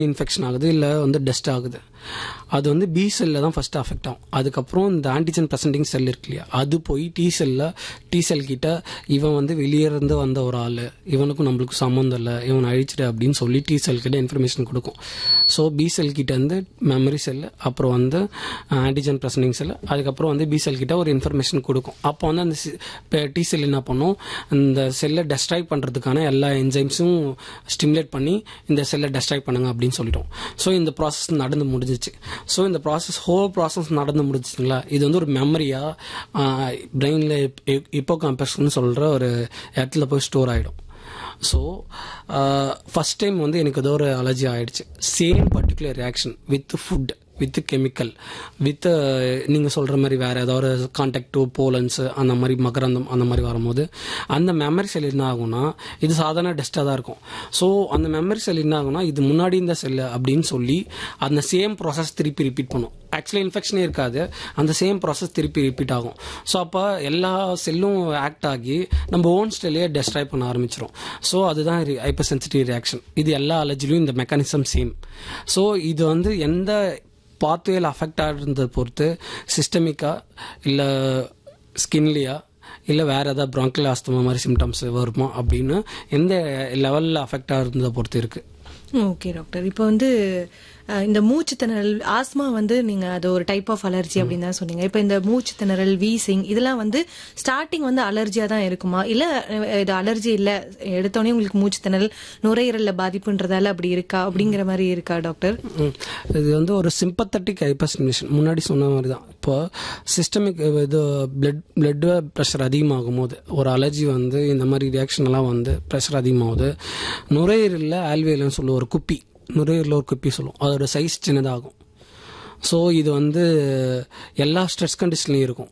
Infection ஆகுது இல்லை வந்து டஸ்ட் ஆகுது அது வந்து பி செல்லில் தான் ஃபஸ்ட்டு அஃபெக்ட் ஆகும் அதுக்கப்புறம் இந்த ஆன்டிஜன் ப்ரெசென்டிங் செல் இருக்கு இல்லையா அது போய் டி செல்லில் டி செல் கிட்ட இவன் வந்து வெளியே இருந்து வந்த ஒரு ஆள் இவனுக்கும் நம்மளுக்கும் சம்மந்தம் இல்லை இவன் அழிச்சிடு அப்படின்னு சொல்லி டி செல் கிட்ட இன்ஃபர்மேஷன் கொடுக்கும் ஸோ பி செல் கிட்ட வந்து மெமரி செல் அப்புறம் வந்து ஆன்டிஜன் ப்ரெசென்டிங் செல் அதுக்கப்புறம் வந்து பி செல் கிட்ட ஒரு இன்ஃபர்மேஷன் கொடுக்கும் அப்போ வந்து அந்த டி செல் என்ன பண்ணும் இந்த செல்லை டெஸ்ட்ராய் பண்ணுறதுக்கான எல்லா என்ஜைம்ஸும் ஸ்டிமுலேட் பண்ணி இந்த செல்லை டெஸ்ட்ராய் பண்ணுங்க அப்படின்னு சொல்லிட்டோம் ஸோ இந்த ப்ராசஸ் நடந்து முடிஞ்சிச்சு ஸோ இந்த ப்ராசஸ் ஹோல் ப்ராசஸ் நடந்து முடிஞ்சிச்சுங்களா இது வந்து ஒரு மெமரியாக பிரெயினில் இப்போ காம்பஸ்ன்னு சொல்கிற ஒரு இடத்துல போய் ஸ்டோர் ஆகிடும் ஸோ ஃபஸ்ட் டைம் வந்து எனக்கு ஏதோ ஒரு அலர்ஜி ஆயிடுச்சு same particular reaction with food with chemical with நீங்கள் சொல்கிற மாதிரி வேறு ஏதாவது ஒரு கான்டாக்ட் போலன்ஸ் அந்த மாதிரி மகரந்தம் அந்த மாதிரி வரும்போது அந்த மெமரி செல் என்ன ஆகும்னா இது சாதாரண டெஸ்ட்டாக தான் இருக்கும் ஸோ அந்த மெமரி செல் என்ன ஆகும்னா இது முன்னாடி இந்த செல் அப்படின்னு சொல்லி அந்த சேம் ப்ராசஸ் திருப்பி ரிப்பீட் பண்ணும் ஆக்சுவலி இன்ஃபெக்ஷனே இருக்காது அந்த சேம் ப்ராசஸ் திருப்பி ரிப்பீட் ஆகும் ஸோ அப்போ எல்லா செல்லும் ஆக்ட் ஆகி நம்ம ஓன் ஸ்டெல்லையே டெஸ்ட்ராய் பண்ண ஆரம்பிச்சிடும் ஸோ அதுதான் ஹைப்பர் சென்சிட்டிவ் ரியாக்ஷன் இது எல்லா அலர்ஜிலையும் இந்த மெக்கானிசம் சேம் ஸோ இது வந்து எந்த பாத்வேல அஃபெக்ட் ஆகிருந்ததை பொறுத்து சிஸ்டமிக்கா இல்லை ஸ்கின்லியா இல்லை வேறு ஏதாவது ப்ராங்கில் ஆஸ்தமா மாதிரி சிம்டம்ஸ் வருமா அப்படின்னு எந்த லெவலில் அஃபெக்ட் ஆகிருந்ததை பொறுத்து இருக்குது ஓகே டாக்டர் இப்போ வந்து அஹ், இந்த மூச்சு திணறல் ஆஸ்மா வந்து நீங்க அது ஒரு டைப் ஆஃப் அலர்ஜி அப்படின்னு தான் சொன்னீங்க இப்போ இந்த மூச்சு திணறல் வீசிங் இதெல்லாம் வந்து ஸ்டார்டிங் வந்து அலர்ஜியா தான் இருக்குமா இல்ல அஹ், இது அலர்ஜி இல்ல எடுத்தோடனே உங்களுக்கு மூச்சு திணறல் நுரையீரல்ல பாதிப்புன்றதால அப்படி இருக்கா அப்படிங்கிற மாதிரி இருக்கா டாக்டர் ம். இது வந்து ஒரு சிம்பத்தட்டிக் ஹைப்பர்ஸ்டிமுலேஷன் முன்னாடி சொன்ன மாதிரி தான் இப்போ சிஸ்டமிக் இது பிளட் பிளட் ப்ரெஷர் அதிகமாகும் போது ஒரு அலர்ஜி வந்து இந்த மாதிரி ரியாக்ஷன் எல்லாம் வந்து ப்ரெஷர் அதிகமாகுது நுரையீரலில் ஆல்வேலன்னு சொல்லுவோம் ஒரு குப்பி நுரையீரலில் ஒரு குப்பி சொல்லுவோம் அதோட சைஸ் சின்னதாகும் ஸோ இது வந்து எல்லா ஸ்ட்ரெஸ் கண்டிஷன்லையும் இருக்கும்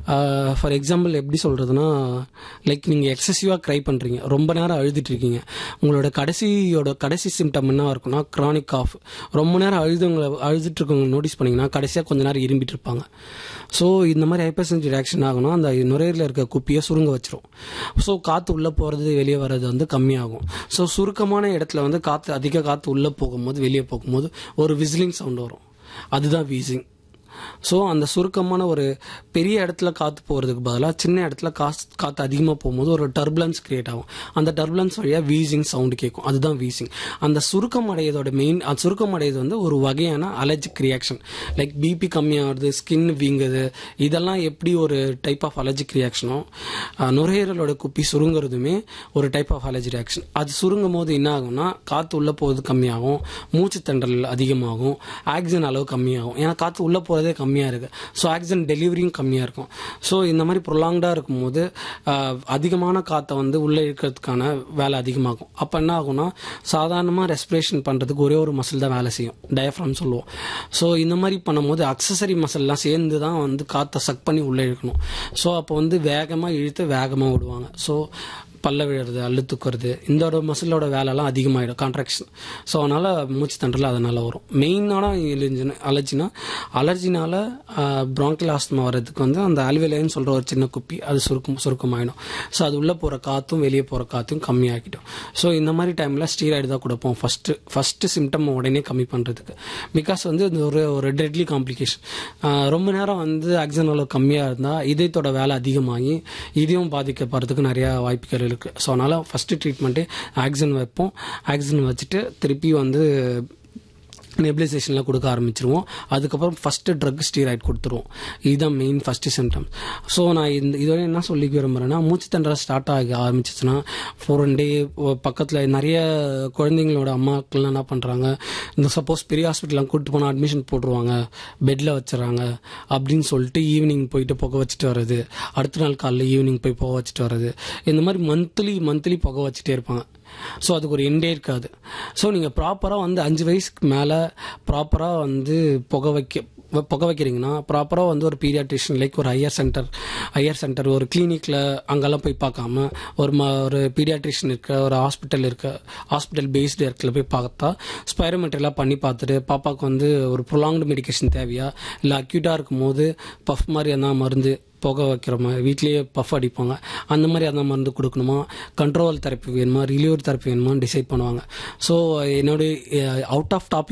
ஃபார் எக்ஸாம்பிள் எப்படி சொல்கிறதுனா லைக் நீங்கள் எக்ஸசிவாக க்ரை பண்ணுறீங்க ரொம்ப நேரம் அழுதுட்டு இருக்கீங்க உங்களோட கடைசியோட கடைசி சிம்டம் என்ன இருக்கும்னா க்ரானிக் காஃப் ரொம்ப நேரம் அழுதுவங்களை அழுதுட்டு இருக்கவங்க நோட்டீஸ் பண்ணிங்கன்னா கடைசியாக கொஞ்ச நேரம் இரும்பிட்டு இருப்பாங்க ஸோ இந்த மாதிரி ஹைப்பர்சென்சி ரியாக்ஷன் ஆகும்னா அந்த நுரையீரலில் இருக்க குப்பியை சுருங்க வச்சிரும் ஸோ காற்று உள்ளே போகிறது வெளியே வர்றது வந்து கம்மியாகும் ஸோ சுருக்கமான இடத்துல வந்து காற்று அதிக காற்று உள்ளே போகும்போது வெளியே போகும்போது ஒரு விசிலிங் சவுண்ட் வரும் அதுதான் வீசிங் ஸோ அந்த சுருக்கமான ஒரு பெரிய இடத்துல காற்று போகிறதுக்கு பதிலாக சின்ன இடத்துல காசு காற்று அதிகமாக போகும்போது ஒரு டர்புலன்ஸ் கிரியேட் ஆகும் அந்த டர்புலன்ஸ் வழியாக வீசிங் சவுண்டு கேட்கும் அதுதான் வீசிங் அந்த சுருக்கம் அடையதோட மெயின் அந்த சுருக்கம் அடையது வந்து ஒரு வகையான அலர்ஜிக் ரியாக்ஷன் லைக் பிபி கம்மியாகிறது ஸ்கின் வீங்குது இதெல்லாம் எப்படி ஒரு டைப் ஆஃப் அலர்ஜிக் ரியாக்ஷனோ நுரையீரலோட குப்பி சுருங்குறதுமே ஒரு டைப் ஆஃப் அலர்ஜி ரியாக்ஷன் அது சுருங்கும் போது என்ன ஆகும்னா காற்று உள்ளே போகிறது கம்மியாகும் மூச்சு தண்டல் அதிகமாகும் ஆக்சிஜன் அளவு கம்மியாகும் ஏன்னா காற்று உள்ளே போகிறதே கம்மியாக இருக்கு ஸோ ஆக்சிஜன் டெலிவரியும் கம்மியாக இருக்கும் ஸோ இந்த மாதிரி ப்ரொலாங்டாக இருக்கும்போது ஆஹ், அதிகமான காற்றை வந்து உள்ளே இழுக்கிறதுக்கான வேலை அதிகமாகும் அப்போ என்ன ஆகும்னா சாதாரணமாக ரெஸ்பிரேஷன் பண்ணுறதுக்கு ஒரே ஒரு மசில் தான் வேலை செய்யும் டயஃப்ரம் சொல்லுவோம் ஸோ இந்த மாதிரி பண்ணும்போது அக்சசரி மசில்லாம் சேர்ந்து தான் வந்து காற்றை சக் பண்ணி உள்ளே இழுக்கணும் ஸோ அப்போ வந்து வேகமாக இழுத்து வேகமாக விடுவாங்க ஸோ பல்ல விழுறது அள்ளு தூக்குறது இந்த மசிலோட வேலைலாம் அதிகமாகிடும் கான்ட்ராக்ஷன் ஸோ அதனால் மூச்சு தண்டல் அதனால் வரும் மெயினான அலர்ஜினா அலர்ஜினால ப்ராங்கில் ஆஸ்துமா வர்றதுக்கு வந்து அந்த ஆல்வேலைன்னு சொல்கிற ஒரு சின்ன குப்பி அது சுருக்கம் சுருக்கமாயிடும் ஸோ அது உள்ளே போகிற காற்றும் வெளியே போகிற காற்றும் கம்மியாக்கிடும் ஸோ இந்த மாதிரி டைமில் ஸ்டீராய்டு தான் கொடுப்போம் ஃபஸ்ட்டு ஃபஸ்ட்டு சிம்டம் உடனே கம்மி பண்ணுறதுக்கு பிகாஸ் வந்து இது ஒரு ஒரு டெட்லி காம்ப்ளிகேஷன் ரொம்ப நேரம் வந்து ஆக்சிஜன் அளவு கம்மியாக இருந்தால் இதயத்தோட வேலை அதிகமாகி இதயம் பாதிக்கப்படுறதுக்கு நிறையா வாய்ப்புகள் இருக்குது ஸோ அதனால் ஃபஸ்ட்டு ட்ரீட்மெண்ட்டு ஆக்சிஜன் வைப்போம் ஆக்சிஜன் வச்சுட்டு திருப்பி வந்து நெபிலைசேஷன்லாம் கொடுக்க ஆரம்பிச்சிருவோம் அதுக்கப்புறம் ஃபஸ்ட்டு ட்ரக் ஸ்டீராய்ட் கொடுத்துருவோம் இதுதான் மெயின் ஃபஸ்ட்டு சிம்டம் ஸோ நான் இந்த இதோட என்ன சொல்லிக்க விரும்புகிறேன்னா மூச்சு தண்டரை ஸ்டார்ட் ஆக ஆரம்பிச்சிச்சுன்னா ஃபோர் ஒன் டே பக்கத்தில் நிறைய குழந்தைங்களோட அம்மாக்கள்லாம் என்ன பண்ணுறாங்க இந்த சப்போஸ் பெரிய ஹாஸ்பிட்டலாம் கூப்பிட்டு போனால் அட்மிஷன் போட்டுருவாங்க பெட்டில் வச்சுறாங்க அப்படின்னு சொல்லிட்டு ஈவினிங் போயிட்டு புகை வச்சுட்டு வர்றது அடுத்த நாள் காலைல ஈவினிங் போய் புகை வச்சுட்டு வர்றது இந்த மாதிரி மந்த்லி மந்த்லி புகை வச்சுட்டே இருப்பாங்க ஸோ அதுக்கு ஒரு எண்டே இருக்காது ஸோ நீங்கள் ப்ராப்பராக வந்து அஞ்சு வயசுக்கு மேலே ப்ராப்பராக வந்து புகை வைக்க வ- புகை வைக்கிறீங்கன்னா ப்ராப்பராக வந்து ஒரு பீடியாட்ரிஷியன் லைக் ஒரு ஹையர் சென்டர் ஹையர் சென்டர் ஒரு கிளினிக்கில் அங்கெல்லாம் போய் பார்க்காம ஒரு ம ஒரு பீடியாட்ரிஷியன் இருக்க ஒரு ஹாஸ்பிட்டல் இருக்க ஹாஸ்பிட்டல் பேஸ்டு இடத்துல போய் பார்த்தா ஸ்பைரோமெட்ரிலாம் பண்ணி பார்த்துட்டு பாப்பாவுக்கு வந்து ஒரு ப்ரொலாங்டு மெடிகேஷன் தேவையா இல்லை அக்யூட்டாக இருக்கும்போது பஃப் மாதிரி எதனா மருந்து புகை வைக்கிற மாதிரி வீட்லேயே பஃப் அடிப்பாங்க அந்த மாதிரி அந்த மருந்து கொடுக்கணுமா கண்ட்ரோல் தெரப்பி வேணுமா ரிலீவர் தெரப்பி வேணுமா டிசைட் பண்ணுவாங்க ஸோ என்னுடைய அவுட் ஆஃப் டாபிக்